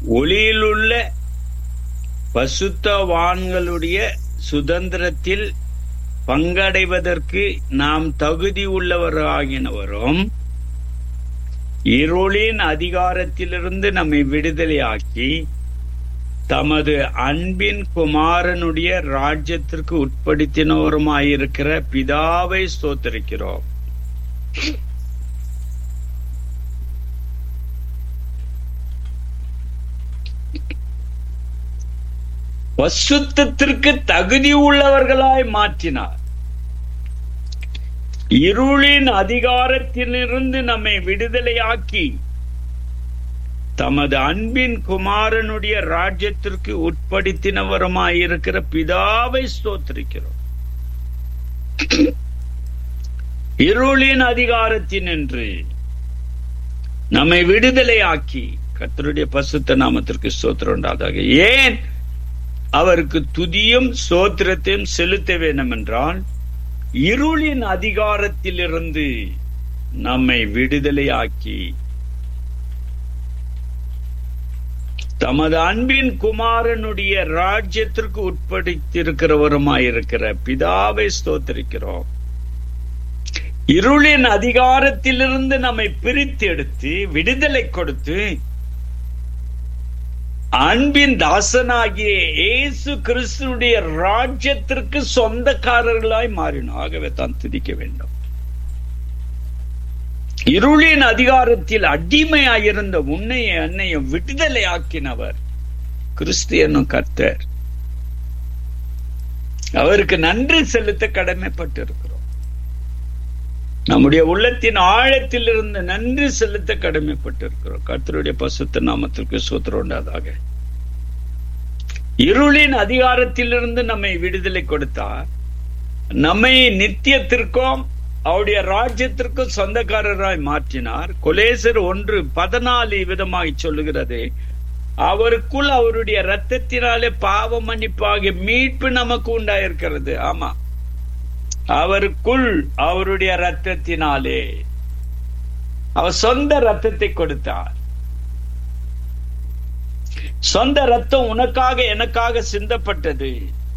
ஒளியிலுள்ள பசுத்தவான்களுடைய சுதந்திரத்தில் பங்கடைவதற்கு நாம் தகுதி உள்ளவராகினவரும் இருளின் அதிகாரத்திலிருந்து நம்மை விடுதலையாக்கி தமது அன்பின் குமாரனுடைய ராஜ்யத்திற்கு உட்படுத்தினவருமாயிருக்கிற பிதாவை ஸ்தோத்தரிக்கிறோம் பசுத்தத்திற்கு தகுதி உள்ளவர்களாய் மாற்றினார் இருளின் அதிகாரத்திலிருந்து நம்மை விடுதலையாக்கி தமது அன்பின் குமாரனுடைய ராஜ்யத்திற்கு உட்படுத்தினவருமாயிருக்கிற பிதாவை ஸ்தோத்திரிக்கிறோம் இருளின் அதிகாரத்தினின்று நம்மை விடுதலையாக்கி கர்த்தருடைய பசுத்த நாமத்திற்கு ஸ்தோத்திரம் உண்டாதாக ஏன் அவருக்கு துதியும் சோத்திரத்தையும் செலுத்த வேண்டும் என்றால் இருளின் அதிகாரத்திலிருந்து நம்மை விடுதலையாக்கி தமது அன்பின் குமாரனுடைய ராஜ்யத்திற்கு உட்படுத்தியிருக்கிறவருமாயிருக்கிற பிதாவை ஸ்தோத்திரிக்கிறோம் இருளின் அதிகாரத்திலிருந்து நம்மை பிரித்து எடுத்து விடுதலை கொடுத்து அன்பின் தாசனாகிய இயேசு கிறிஸ்துடைய ராஜ்யத்திற்கு சொந்தக்காரர்களாய் மாறினோம் ஆகவே தான் துதிக்க வேண்டும் இருளின் அதிகாரத்தில் அடிமையாயிருந்த உன்னைய அன்னையும் விடுதலை ஆக்கினவர் கிறிஸ்து என்னும் கர்த்தர் அவருக்கு நன்றி செலுத்த கடமைப்பட்டிருக்கிறோம் நம்முடைய உள்ளத்தின் ஆழத்தில் இருந்து நன்றி செலுத்த கடமைப்பட்டிருக்கிறோம் கர்த்தருடைய பசுத்த நாமத்திற்கு சூத்திரம் உண்டாதாக இருளின் அதிகாரத்திலிருந்து நம்மை விடுதலை கொடுத்தார் நம்மை நித்தியத்திற்கும் அவருடைய ராஜ்யத்திற்கும் சொந்தக்காரராய் மாற்றினார் கொலேசர் ஒன்று பதினாலு விதமாய் சொல்லுகிறது அவருக்குள் அவருடைய ரத்தத்தினாலே பாவ மன்னிப்பாக மீட்பு நமக்கு உண்டாயிருக்கிறது ஆமா அவருக்குள் அவருடைய ரத்தத்தினாலே அவர் சொந்த ரத்தத்தை கொடுத்தார் சொந்த ரத்தம் உனக்காக எனக்காக சிந்தப்பட்டது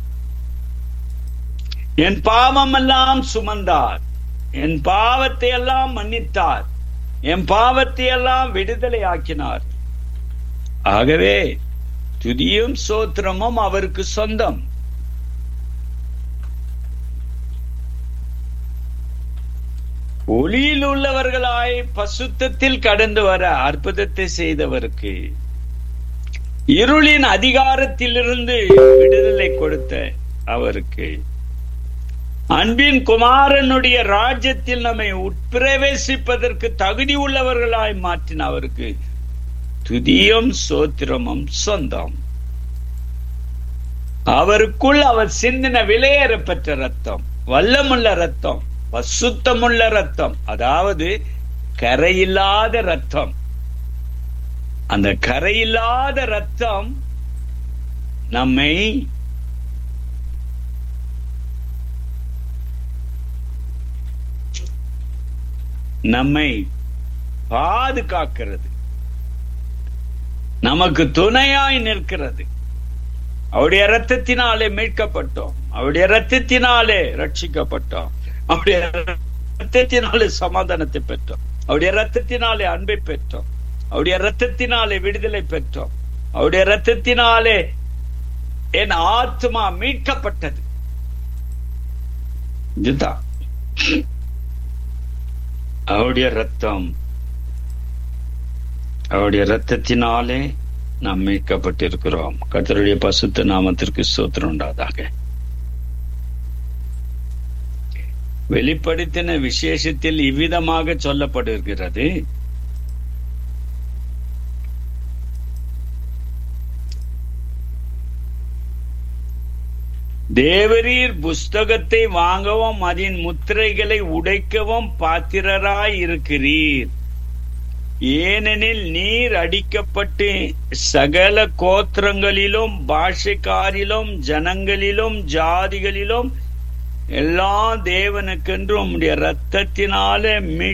என் பாவம் எல்லாம் சுமந்தார் என் பாவத்தை எல்லாம் மன்னித்தார் என் பாவத்தை எல்லாம் விடுதலை ஆக்கினார் ஆகவே துதியும் சோத்திரமும் அவருக்கு சொந்தம் ஒளியில் உள்ளவர்களாய் பசுத்தத்தில் கடந்து வர அற்புதத்தை செய்தவருக்கு இருளின் அதிகாரத்திலிருந்து விடுதலை கொடுத்த அவருக்கு அன்பின் குமாரனுடைய ராஜ்யத்தில் நம்மை உட்பிரவேசிப்பதற்கு தகுதி உள்ளவர்களாய் மாற்றின அவருக்கு துதியும் சோத்திரமும் சொந்தம் அவருக்குள் அவர் சிந்தின விலையேறப்பெற்ற ரத்தம் வல்லமுள்ள ரத்தம் பசுத்தமுள்ள ரத்தம் அதாவது கரையில்லாத ரத்தம் அந்த கரையில்லாத ரத்தம் நம்மை நம்மை பாதுகாக்கிறது நமக்கு துணையாய் நிற்கிறது அவருடைய ரத்தத்தினாலே மீட்கப்பட்டோம் அவருடைய ரத்தத்தினாலே ரட்சிக்கப்பட்டோம் அவருடைய ரத்தத்தினாலே சமாதானத்தை பெற்றோம் அவருடைய ரத்தத்தினாலே அன்பை பெற்றோம் அவருடைய ரத்தத்தினாலே விடுதலை பெற்றோம் அவருடைய ரத்தத்தினாலே என் ஆத்மா மீட்கப்பட்டது இதுதான் அவருடைய ரத்தம் அவருடைய ரத்தத்தினாலே நாம் மீட்கப்பட்டிருக்கிறோம் கர்த்தருடைய பசுத்த நாமத்திற்கு சோத்திரம் உண்டாதாக வெளிப்படுத்தின விசேஷத்தில் இவ்விதமாக சொல்லப்படுகிறது தேவரீர் புஸ்தகத்தை வாங்கவும் அதன் முத்திரைகளை உடைக்கவும் பாத்திரராய் இருக்கிறீர் ஏனெனில் நீர் அடிக்கப்பட்டு சகல கோத்திரங்களிலும் பாஷைக்காரிலும் ஜனங்களிலும் ஜாதிகளிலும் எல்லா தேவனுக்கென்று உம்முடைய ரத்தத்தினாலே மீ